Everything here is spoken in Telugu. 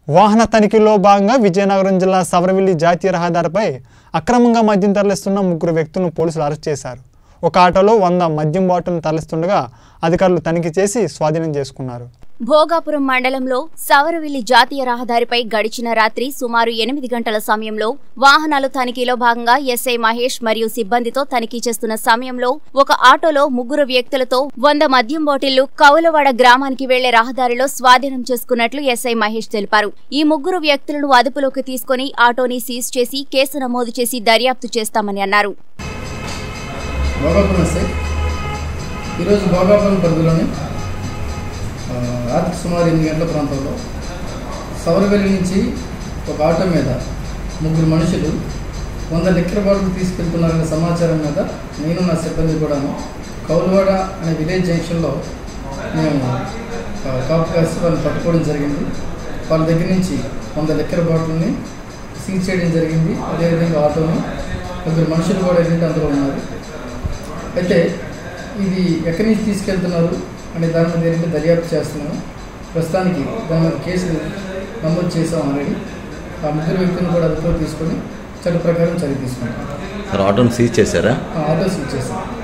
వాహన తనిఖీలో భాగంగా విజయనగరం జిల్లా సవరవిల్లి జాతీయ రహదారిపై అక్రమంగా మద్యం తరలిస్తున్న ముగ్గురు వ్యక్తులను పోలీసులు అరెస్ట్ చేశారు ఒక ఆటోలో వంద మద్యం బాటిల్ను తరలిస్తుండగా అధికారులు తనిఖీ చేసి స్వాధీనం చేసుకున్నారు భోగాపురం మండలంలో సవరవిల్లి జాతీయ రహదారిపై గడిచిన రాత్రి సుమారు ఎనిమిది గంటల సమయంలో వాహనాలు తనిఖీలో భాగంగా ఎస్ఐ మహేష్ మరియు సిబ్బందితో తనిఖీ చేస్తున్న సమయంలో ఒక ఆటోలో ముగ్గురు వ్యక్తులతో వంద మద్యం బాటిళ్లు కౌలవాడ గ్రామానికి వెళ్లే రహదారిలో స్వాధీనం చేసుకున్నట్లు ఎస్ఐ మహేష్ తెలిపారు ఈ ముగ్గురు వ్యక్తులను అదుపులోకి తీసుకుని ఆటోని సీజ్ చేసి కేసు నమోదు చేసి దర్యాప్తు చేస్తామని అన్నారు భోగాపురం ఎస్ఐ ఈరోజు భోగాపురం పరిధిలోని ఆ, రాత్రి సుమారు ఎనిమిది గంటల ప్రాంతంలో సవరవెల్లి నుంచి ఒక ఆటో మీద ముగ్గురు మనుషులు వంద లిక్కర్ బాటిల్ తీసుకెళ్తున్నారనే సమాచారం మీద నేను నా సిబ్బంది కూడాను కౌలువాడ అనే విలేజ్ జంక్షన్లో మేము ఆ, కాపు కాసి వాళ్ళని పట్టుకోవడం జరిగింది వాళ్ళ దగ్గర నుంచి వంద లిక్కర్ బాటిల్ని సీజ్ చేయడం జరిగింది అదేవిధంగా ఆటోని ముగ్గురు మనుషులు కూడా ఏంటంటే అందులో ఉన్నారు అయితే ఇది ఎక్కడి నుంచి తీసుకెళ్తున్నారు అనే దాని మీద ఏంటంటే దర్యాప్తు చేస్తున్నాము ప్రస్తుతానికి దాని మీద కేసు నమోదు చేసాం ఆల్రెడీ ఆ ముగ్గురు వ్యక్తులను కూడా అదుపులో తీసుకొని చట్ట ప్రకారం చర్య తీసుకుంటాం సార్ ఆటోని సీజ్ చేశారా ఆ ఆటో సీజ్ చేసాం